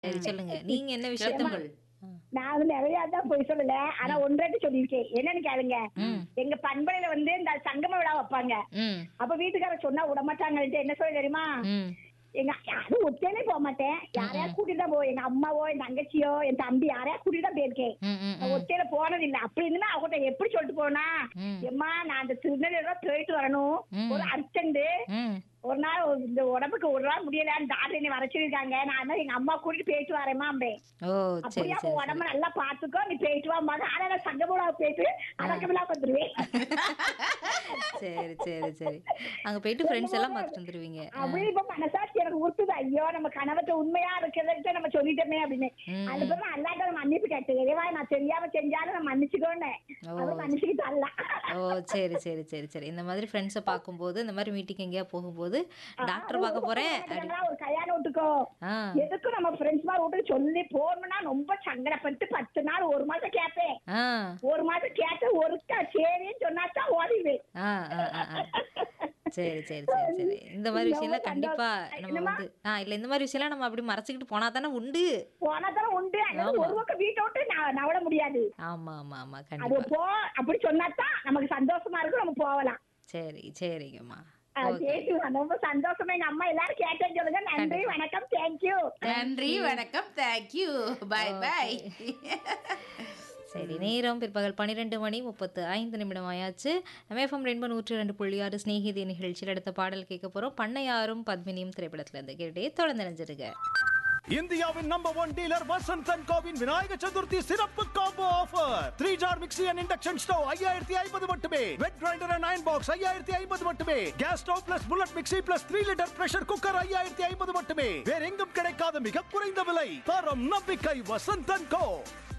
சரி சொல்லுங்க. நீங்க என்ன விஷயத்த கிளப்புங்கள். நான் வந்து நிறைய தான் போய் சொல்லல ஆனா ஒன்றாட்டி சொல்லியிருக்கேன் என்னன்னு கேளுங்க எங்க பண்பலையில வந்து இந்த சங்கம விழா வைப்பாங்க ம். அப்ப வீட்டுக்காரர் சொன்னா விட மாட்டாங்கன்ட்டு என்ன சொல்ல தெரியுமா ம். எங்க அது ஒத்தேனே போக மாட்டேன் யாரையா கூட்டிட்டு தான் போவேன் எங்க அம்மாவோ என் தங்கச்சியோ என் தம்பி யாரையா கூட்டிட்டு தான் போயிருக்கேன் ம், ம், நான் ஒத்தையில போனது இல்ல அப்படி இருந்தா அவங்ககிட்ட எப்படி சொல்லிட்டு போனா ம். எம்மா நான் அந்த திருநெல்வேலியோட போயிட்டு வரணும் ம். ஒரு அர்ஜென்ட் ம். ஒரு நாள் ஒரு- இந்த உடம்புக்கு ஒரு நாள் முடியலன்னு டாக்டர் என்னை வர சொல்லிருக்காங்க நான் தான் எங்க அம்மா கூட்டிட்டு போயிட்டு வரேம்மா அம்பே ஓ சரி அப்படியே அப்ப சரி உடம்ப நல்லா பாத்துக்கோ நீ போயிட்டு வாம்பாங்க ஆனா நான் சங்கமூடா போயிட்டு அடக்கமில்லா வந்துருவேன் சரி சரி சரி அங்க போயிட்டு ஃப்ரெண்ட்ஸ் எல்லாம் பார்த்துட்டு வந்துருவீங்க அப்படியே இப்ப மனசாட்சி எனக்கு உறுத்துது ஐயோ நம்ம கணவர்கிட்ட உண்மையா இருக்கிறத நம்ம சொல்லிட்டோமே அப்படின்னு ம். அதுக்கப்புறம் அல்லாட்ட நான் மன்னிப்பு கேட்டேன் இறைவா நான் தெரியாம செஞ்சாலும் நான் மன்னிச்சுக்கோன்னு ஓ. அவர் மன்னிச்சுக்கிட்டு அல்ல ஓ சரி சரி சரி சரி இந்த மாதிரி ஃப்ரெண்ட்ஸை பார்க்கும்போது இந்த மாதிரி மீட்டிங் எங்கேயா போகும்போது டாக்டர் பார்க்க போறேன் அப்படி ஒரு கல்யாணம் விட்டுக்கோ ஆ எதுக்கும் நம்ம ஃப்ரெண்ட்ஸ் மாதிரி விட்டு சொல்லி போகணும்னா ரொம்ப சங்கடப்பட்டு பத்து நாள் ஒரு மாசம் கேட்பேன் ஆ ஒரு மாசம் கேட்டு ஒருக்கா சரின்னு சொன்னாதான் ஓடிடுவேன் ஆ ஆ ஆ ஆ. சரி சரி சரி சரி இந்த மாதிரி விஷயம்லாம் கண்டிப்பா நம்ம வந்து ஆ இல்ல இந்த மாதிரி விஷயம்லாம் நம்ம அப்படி மறைச்சிக்கிட்டு போனா தானே உண்டு போனா தானே உண்டு அதாவது ஆமா. ஒரு பக்கம் வீட்டை விட்டு ந- நவட முடியாது ஆமா ஆமா ஆமா அது கண்டிப்பா போ அப்படி சொன்னாதான் நமக்கு சந்தோஷமா இருக்கும் நம்ம போகலாம் சரி சரிங்கம்மா ஆ, சரி ரொம்ப சந்தோஷமா எங்க அம்மா எல்லாரும் கேட்டேன்னு சொல்லுங்க நன்றி வணக்கம் தேங்க்யூ நன்றி வணக்கம் தேங்க்யூ பை பை சரி நேரம் பிற்பகல் பன்னிரெண்டு மணி முப்பத்து ஐந்து நிமிடம் ஆயாச்சு எம்எஃப்எம் ரெண்டு நூற்றி ரெண்டு புள்ளி ஆறு ஸ்நேகிதி நிகழ்ச்சியில் அடுத்த பாடல் கேட்க போகிறோம் பண்ணையாரும் பத்மினியும் திரைப்படத்துல இருந்து கேட்டே தொடர்ந்து நினைஞ்சிருக்க இந்தியாவின் number one dealer Vasanth and கோவின் விநாயக சதுர்த்தி சிறப்பு combo offer three jar mixie and induction stove ஐயாயிரத்தி ஐம்பது மட்டுமே wet grinder and iron box ஐயாயிரத்தி ஐம்பது மட்டுமே gas stove plus bullet mixie plus three litre pressure cooker ஐயாயிரத்தி ஐம்பது மட்டுமே வேற எங்கும் கிடைக்காத மிக குறைந்த விலை தரம் நம்பிக்கை வசந்த் அண்ட் கோ